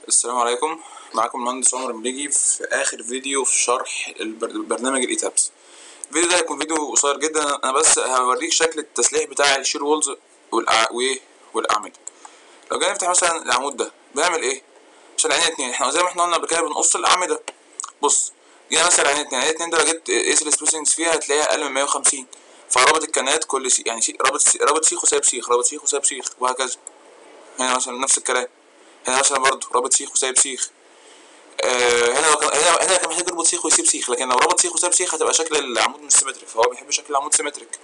السلام عليكم معاكم المهندس عمر المليجي في اخر فيديو في شرح البر- برنامج الايتابس الفيديو ده هيكون فيديو قصير جدا انا بس هوريك شكل التسليح بتاع الشير وولز والأع... وايه والاعمده لو جينا نفتح مثلا العمود ده بنعمل ايه عشان العين اتنين احنا زي ما احنا قلنا قبل كده بنقص الاعمده بص جينا مثلا العين اتنين العين اتنين ده لو جيت قيس السبيسنجز فيها هتلاقيها اقل من 150 فرابط الكنات كل سي... يعني سي... رابط سي... رابط سيخ وسايب سيخ رابط سيخ وسايب سيخ وهكذا هنا مثلا نفس الكلام هنا مثلا برضو رابط سيخ وسايب سيخ آه هنا لو كان هنا هنا كان محتاج يربط سيخ ويسيب سيخ لكن لو ربط سيخ وساب سيخ هتبقى شكل العمود مش سيمتريك فهو بيحب شكل العمود سيمتريك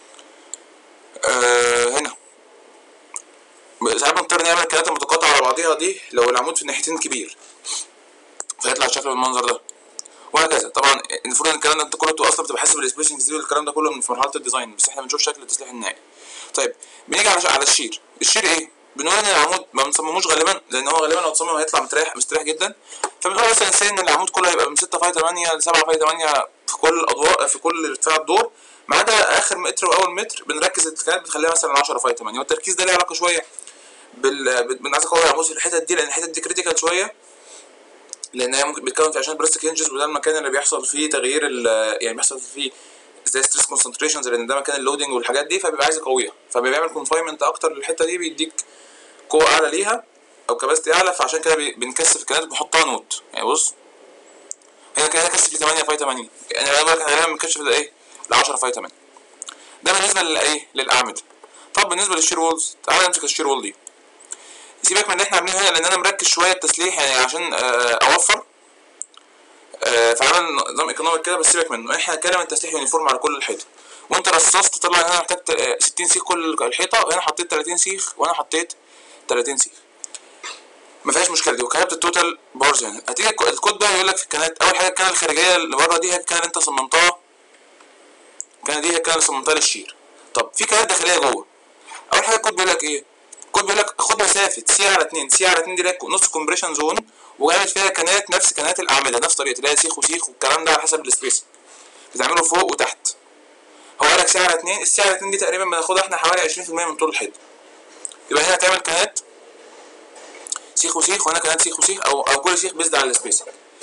آه هنا ساعات بنضطر نعمل الكلات المتقاطعة على بعضيها دي لو العمود في الناحيتين كبير فيطلع شكله بالمنظر ده وهكذا طبعا المفروض ان الكلام ده انت كله بتبقى اصلا بتبقى حاسب السبيسنجز دي والكلام ده كله من في مرحله الديزاين بس احنا بنشوف شكل التسليح النهائي طيب بنيجي على على الشير الشير ايه بنقول ان العمود ما بنصمموش غالبا لان هو غالبا لو اتصمم هيطلع مستريح مستريح جدا فبنقول مثلا سي ان العمود كله هيبقى من 6 فاي 8 ل 7 فاي 8 في كل الاضواء في كل ارتفاع الدور ما عدا اخر متر واول متر بنركز الكلام بنخليها مثلا 10 فاي 8 والتركيز ده ليه علاقه شويه بال بن عايز اقوي العمود في الحتت دي لان الحتت دي كريتيكال شويه لان هي ممكن بتكون في عشان بريستك هنجز وده المكان اللي بيحصل فيه تغيير ال يعني بيحصل فيه زي ستريس كونسنتريشنز لان ده مكان اللودنج والحاجات دي فبيبقى عايز يقويها فبيعمل كونفاينمنت اكتر للحته دي بيديك قوه اعلى ليها او كباستي اعلى فعشان كده بي- بنكثف الكنات بنحطها نوت يعني بص هنا كده كثف لي 8 فاي 80 يعني انا بقول لك غالبا بنكشف ده ايه ل 10 فاي 8 ده بالنسبه للايه للاعمده طب بالنسبه للشير وولز تعالى نمسك الشير وول دي سيبك من اللي احنا عاملينه هنا لان انا مركز شويه التسليح يعني عشان آه، اوفر آه، فعمل نظام ايكونوميك كده بس سيبك منه احنا هنتكلم عن التسليح يونيفورم على كل الحيطه وانت رصصت طلع ان انا محتاج آه، 60 سيخ كل الحيطه وهنا حطيت 30 سيخ وانا حطيت 30 سيخ ما فيهاش مشكله دي وكتبت التوتال بارز هنا هتيجي الكو- الكود بقى يقول لك في الكنات اول حاجه الكنه الخارجيه اللي بره دي هي الكنه اللي انت صممتها الكنه دي هي الكنه اللي صممتها للشير طب في كنات داخليه جوه اول حاجه الكود بيقول لك ايه الكود بيقول لك خد مسافه سي على 2 سي على 2 دي اللي هي نص كومبريشن زون واعمل فيها كنات نفس كنات الاعمده نفس طريقه اللي هي سيخ وسيخ والكلام ده على حسب السبيس بتعمله فوق وتحت هو قال لك سي على 2 السي على 2 دي تقريبا بناخدها احنا حوالي 20% من طول الحيطه يبقى هنا تعمل كنات سيخ وسيخ وهنا كنات سيخ وسيخ او او كل سيخ بيزد على السبيس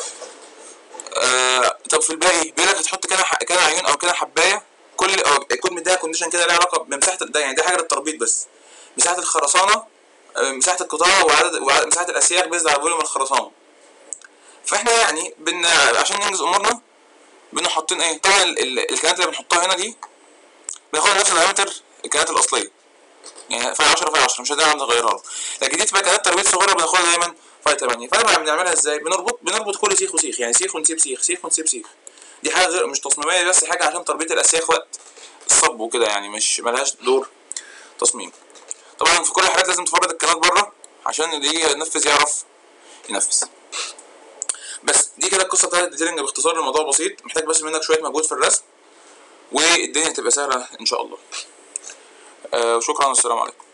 آه طب في الباقي بيقول لك هتحط كده ح- كده عيون او كده حبايه كل او الكود مديها كونديشن كده ليها علاقه بمساحه ده يعني دي حاجه للتربيط بس مساحه الخرسانه آه، مساحه القطاع وعدد وعدد- مساحه الاسياخ بيزد على فوليوم الخرسانه فاحنا يعني بن عشان ننجز امورنا بنحط حاطين ايه طبعا ال- ال- الكنات اللي بنحطها هنا دي بناخدها نفس الدايمتر الكنات الاصليه يعني فاي 10 فاي 10 مش هنقدر نغيرها له لكن دي تبقى كنات تربيط صغيره بناخدها دايما فاي 8 فاحنا بنعملها ازاي بنربط بنربط كل سيخ وسيخ يعني سيخ ونسيب سيخ سيخ ونسيب سيخ دي حاجه غير مش تصميميه بس حاجه عشان تربيط الاسياخ وقت الصب وكده يعني مش ملهاش دور تصميم طبعا في كل الحالات لازم تفرد الكنات بره عشان اللي يجي ينفذ يعرف ينفذ بس دي كده القصه بتاعت الديتيلنج باختصار الموضوع بسيط محتاج بس منك شويه مجهود في الرسم والدنيا تبقى سهله ان شاء الله آه وشكرا والسلام عليكم